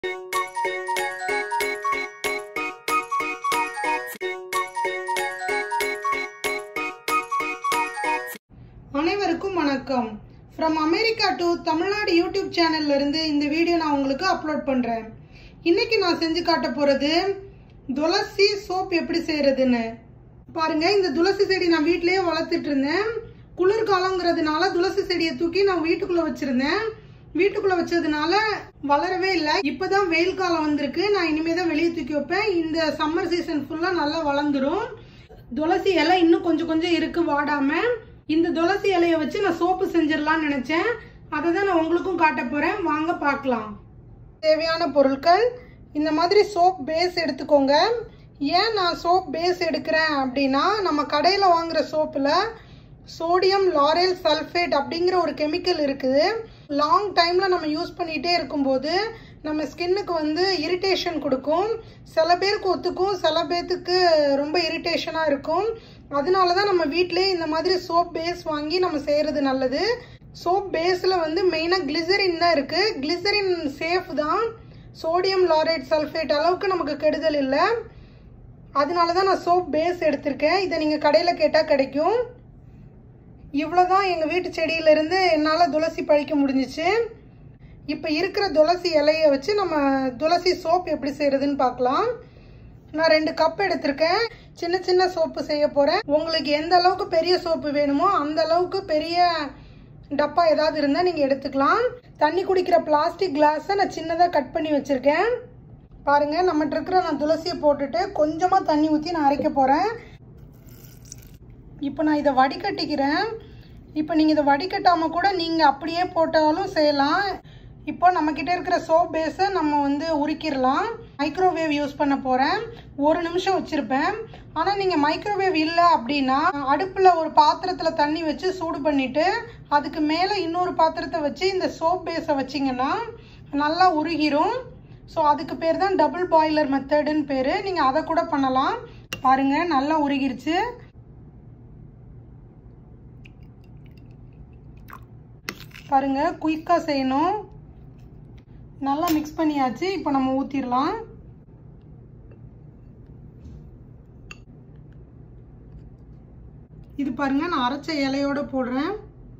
அனைவருக்கும் வணக்கம் from America to Tamil Nadu YouTube சேனல்ல இருந்து இந்த வீடியோ நான் உங்களுக்கு அப்லோட் பண்றேன் இன்னைக்கு நான் செஞ்சு காட்ட போறது துளசி சோப் எப்படி செய்யறதுன்னு பாருங்க இந்த துளசி செடி நான் வீட்லயே வளர்த்துட்டு இருந்தேன் குளிர்காலங்கிறதுனால துளசி செடியை தூக்கி நான் வீட்டுக்குள்ள வச்சிருந்தேன் வீட்டுக்குள்ள வச்சதுனால வளரவே இல்லை இப்பதான் வெயில் காலம் வந்திருக்கு நான் இனிமே தான் வெளியே தூக்கி வைப்பேன் இந்த சம்மர் சீசன் ஃபுல்லா நல்லா வளர்ந்துரும் துளசி இலை இன்னும் கொஞ்சம் கொஞ்சம் இருக்கு வாடாம இந்த துளசி இலைய வச்சு நான் சோப்பு செஞ்சிடலாம்னு நினைச்சேன் அதை தான் நான் உங்களுக்கும் காட்ட போறேன் வாங்க பார்க்கலாம் தேவையான பொருட்கள் இந்த மாதிரி சோப் பேஸ் எடுத்துக்கோங்க ஏன் நான் சோப் பேஸ் எடுக்கிறேன் அப்படின்னா நம்ம கடையில் வாங்குற சோப்பில் சோடியம் லாரேல் சல்ஃபேட் அப்படிங்கிற ஒரு கெமிக்கல் இருக்குது லாங் டைமில் நம்ம யூஸ் பண்ணிகிட்டே இருக்கும்போது நம்ம ஸ்கின்னுக்கு வந்து இரிட்டேஷன் கொடுக்கும் சில பேருக்கு ஒத்துக்கும் சில பேர்த்துக்கு ரொம்ப இரிட்டேஷனாக இருக்கும் அதனால தான் நம்ம வீட்டிலே இந்த மாதிரி சோப் பேஸ் வாங்கி நம்ம செய்கிறது நல்லது சோப் பேஸில் வந்து மெயினாக கிளிசரின் தான் இருக்குது கிளிசரின் சேஃப் தான் சோடியம் லாரேட் சல்ஃபேட் அளவுக்கு நமக்கு கெடுதல் இல்லை அதனால தான் நான் சோப் பேஸ் எடுத்திருக்கேன் இதை நீங்கள் கடையில் கேட்டால் கிடைக்கும் இவ்வளோதான் எங்கள் வீட்டு செடியிலேருந்து என்னால் துளசி பழிக்க முடிஞ்சிச்சு இப்போ இருக்கிற துளசி இலையை வச்சு நம்ம துளசி சோப் எப்படி செய்கிறதுன்னு பார்க்கலாம் நான் ரெண்டு கப் எடுத்திருக்கேன் சின்ன சின்ன சோப்பு செய்ய போகிறேன் உங்களுக்கு எந்த அளவுக்கு பெரிய சோப்பு வேணுமோ அந்த அளவுக்கு பெரிய டப்பா ஏதாவது இருந்தால் நீங்கள் எடுத்துக்கலாம் தண்ணி குடிக்கிற பிளாஸ்டிக் கிளாஸை நான் சின்னதாக கட் பண்ணி வச்சுருக்கேன் பாருங்கள் நம்மகிட்ட இருக்கிற நான் துளசியை போட்டுட்டு கொஞ்சமாக தண்ணி ஊற்றி நான் அரைக்க போகிறேன் இப்போ நான் இதை வடிகட்டிக்கிறேன் இப்போ நீங்கள் இதை வடிகட்டாமல் கூட நீங்கள் அப்படியே போட்டாலும் செய்யலாம் இப்போ நம்மக்கிட்ட இருக்கிற சோப் பேஸை நம்ம வந்து உரிக்கிடலாம் மைக்ரோவேவ் யூஸ் பண்ண போகிறேன் ஒரு நிமிஷம் வச்சுருப்பேன் ஆனால் நீங்கள் மைக்ரோவேவ் இல்லை அப்படின்னா அடுப்பில் ஒரு பாத்திரத்தில் தண்ணி வச்சு சூடு பண்ணிவிட்டு அதுக்கு மேலே இன்னொரு பாத்திரத்தை வச்சு இந்த சோப் பேஸை வச்சிங்கன்னா நல்லா உருகிரும் ஸோ அதுக்கு பேர் தான் டபுள் பாய்லர் மெத்தடுன்னு பேர் நீங்கள் அதை கூட பண்ணலாம் பாருங்கள் நல்லா உருகிருச்சு பாருங்க குயிக்காக செய்யணும் நல்லா மிக்ஸ் பண்ணியாச்சு இப்போ நம்ம ஊற்றிடலாம் இது பாருங்க நான் அரைச்ச இலையோட போடுறேன்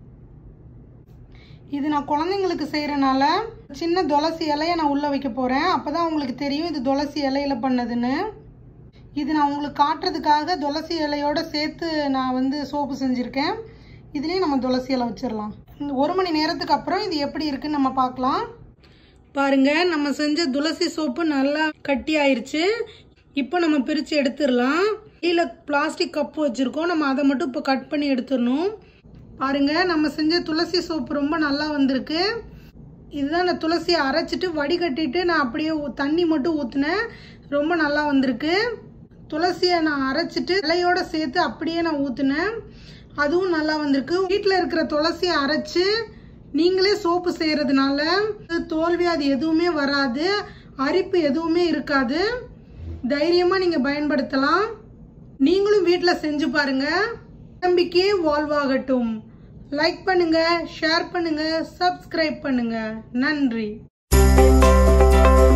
இது நான் குழந்தைங்களுக்கு செய்கிறனால சின்ன துளசி இலையை நான் உள்ளே வைக்க போகிறேன் அப்போ தான் உங்களுக்கு தெரியும் இது துளசி இலையில பண்ணதுன்னு இது நான் உங்களுக்கு காட்டுறதுக்காக துளசி இலையோட சேர்த்து நான் வந்து சோப்பு செஞ்சுருக்கேன் இதுலேயும் நம்ம துளசி இலை வச்சிடலாம் ஒரு மணி நேரத்துக்கு அப்புறம் இது எப்படி இருக்குன்னு நம்ம பார்க்கலாம் பாருங்க நம்ம செஞ்ச துளசி சோப்பு நல்லா கட்டி ஆயிருச்சு இப்போ நம்ம பிரித்து எடுத்துடலாம் கீழே பிளாஸ்டிக் கப்பு வச்சுருக்கோம் நம்ம அதை மட்டும் இப்போ கட் பண்ணி எடுத்துடணும் பாருங்க நம்ம செஞ்ச துளசி சோப்பு ரொம்ப நல்லா வந்திருக்கு இதுதான் நான் துளசியை அரைச்சிட்டு வடிகட்டிட்டு நான் அப்படியே தண்ணி மட்டும் ஊற்றினேன் ரொம்ப நல்லா வந்திருக்கு துளசியை நான் அரைச்சிட்டு இலையோட சேர்த்து அப்படியே நான் ஊற்றினேன் அதுவும் நல்லா வந்திருக்கு வீட்டில் இருக்கிற துளசியை அரைச்சு நீங்களே சோப்பு செய்கிறதுனால தோல்வியாதி எதுவுமே வராது அரிப்பு எதுவுமே இருக்காது தைரியமாக நீங்கள் பயன்படுத்தலாம் நீங்களும் வீட்டில் செஞ்சு பாருங்க நம்பிக்கை வாழ்வாகட்டும் லைக் பண்ணுங்க ஷேர் பண்ணுங்க சப்ஸ்கிரைப் பண்ணுங்க நன்றி